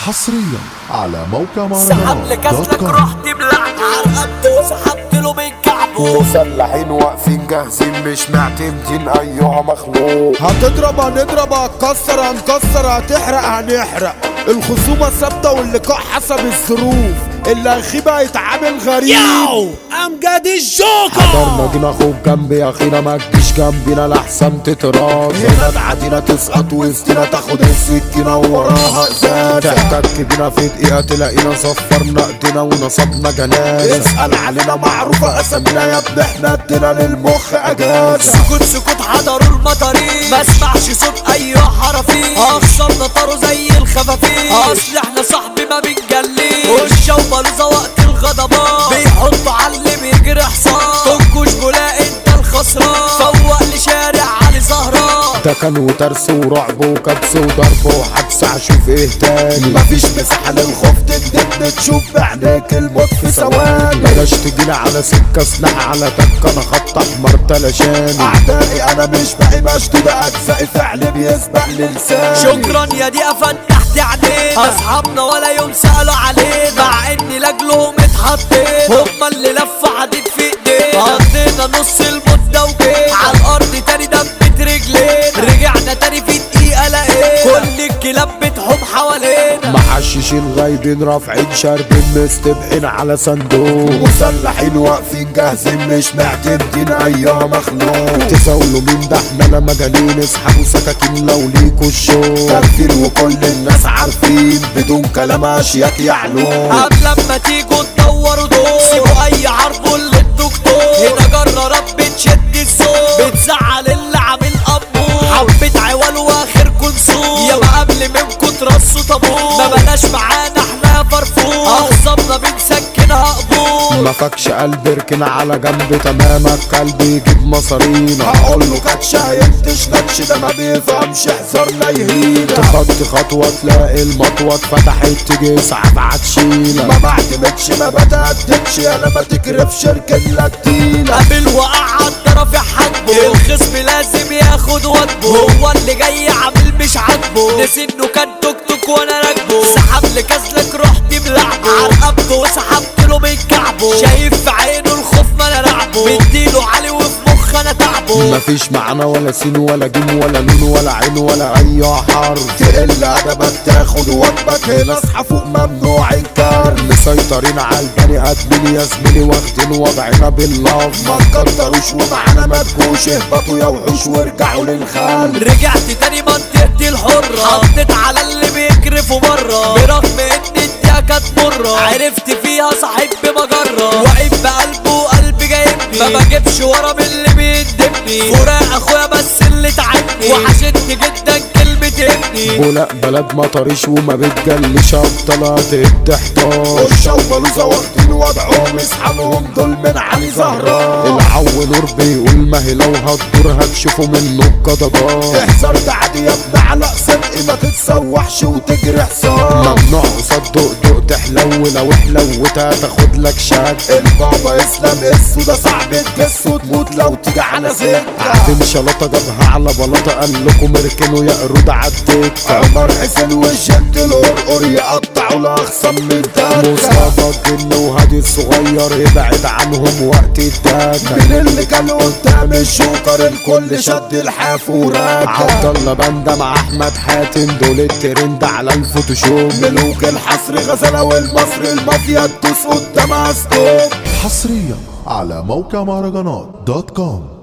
حصريا على موقع سحب لك مهرجانات دوت اسلك كوم رحت بلعت عرقبت وسحبت له من كعبه مسلحين واقفين جاهزين مش معتمدين ايها مخلوق هتضرب هنضرب هتكسر هنكسر هتحرق هنحرق الخصومة ثابتة واللقاء حسب الظروف اللي هيخيب هيتعامل غريب ياو امجد الجوكر حضرنا جينا اخوك جنبي يا اخينا ما تجيش جنبينا لحسن تتراض هنا تعدينا تسقط وسطينا تاخد السكينة ووراها ازاز تحتك بينا في دقيقة تلاقينا صفرنا ايدينا ونصبنا جنازة اسأل علينا معروفة اسامينا يا ابني احنا ادينا للمخ اجازة سكوت سكوت حضروا المطارين ما اسمعش صوت اي حرفي اخصمنا طاروا زي الخفافيش اصل احنا صاحبي ما بنجليش وشه وبلوزه وقت الغضبان بيحطوا على اللي بيجري حصان تنكش بولا انت الخسران فوق لشارع علي زهران ده كان وترس ورعب وكبس وضرب وحبس هشوف ايه تاني مفيش مساحة للخوف تكدب تشوف بعينيك الموت في ثواني بلاش تجينا على سكة سلاح على تكة انا خط احمر تلاشاني اعدائي انا مش باقي مشدود اجزائي فعل بيسبق للساني شكرا يا دي فتحت عينينا اصحابنا ولا يوم سالوا علينا مع اني لاجلهم اتحطينا هما اللي لفوا حديد في ايدينا قضينا نص المده وجينا على الارض تاني دبت رجلينا رجعنا تاني في دقيقه لقينا كل الكلاب بتحوم حوالينا محششين غايبين رافعين شاربين مستبحين على صندوق مسلحين واقفين جاهزين مش معتمدين ايها مخلوق تزاولوا مين ده احنا لا مجانين اسحبوا سكاكين لو ليكوا الشوق كارفين وكل الناس عارفين بدون كلام اشياك يعلون قبل ما تيجوا تدوروا دول سيبوا اي عرض للدكتور هنا جرى رب تشد الصوت بتزعل اللي عامل ابوه حبيت عوال واخر كنسور يا قبل منكم ترصوا طابور ما بلاش معانا احنا فرفور اخصمنا بنسكنها قبور ما فكش قلب اركن على جنب تمامك قلبي يجيب مصارينا هقول له كاتش هينتش نكش ده ما بيفهمش احذرنا يهينا تخطي خطوة تلاقي المطوة اتفتحت تيجي ساعات عتشيلة ما بعتمدش ما بتقدمش انا ما تكرفش اركن لك تيلة قابل وقعد رافع حاجبه الخصم لازم ياخد واجبه هو اللي جاي عامل مش عاجبه نسي انه كان توك توك وانا راكبه سحب لي كسلك رحت بلعبه عرقبته وسحبت له من كعبه شايف في عينه الخوف ما انا لعبه مديله علي وفي مخ انا تعبه مفيش معانا ولا سين ولا جيم ولا نون ولا عين ولا اي حرف تقل ادبك تاخد وجبك هنا اصحى فوق ممنوع انكار مسيطرين على البني ادمين يا زميلي واخدين وضعنا باللاف ما تكتروش ومعانا ما تجوش اهبطوا يا وحوش وارجعوا للخال رجعت تاني منطقتي الحرة حطيت على اللي بيكرفوا مرة برغم ان الدنيا كانت مرة عرفت فيها صاحب بمجرة واقف بقلبه وقلبي جايبني ما بجيبش ورا من اللي بيندبني فراق اخويا بس اللي تعبني وحشتني جدا كلمة ابني بولاق بلد مطريش وما بتجلش ابطالات التحتار قرشة وبلوزة واخدين وضعهم اسحبهم دول من علي زهران العو نور بيقول ما هي لو هتدور هتشوفوا منه القضبات احذر ده عادي يا ابن علاء صدق ما تتسوحش وتجري حصان ممنوع قصاد دق دق تحلو لو حلوت هتاخد لك شك البابا اسلام اسو ده صعب تجس وتموت لو تيجي على سكة عادل شلطة جابها على بلاطة قال لكم اركنوا يا قرود عديك عمر حسين وشد القرقر يقطعوا لاخصم من تاكا مصطفى الجن وهادي الصغير ابعد عنهم وقت الداكا من اللي كان قدام الشوكر الكل شد الحاف وراكا عبد الله باندا مع احمد حاتم دول الترند على الفوتوشوب ملوك الحصر غزالة والمصري المافيا تدوس قدام اسكوب حصريا على موقع مهرجانات دوت كوم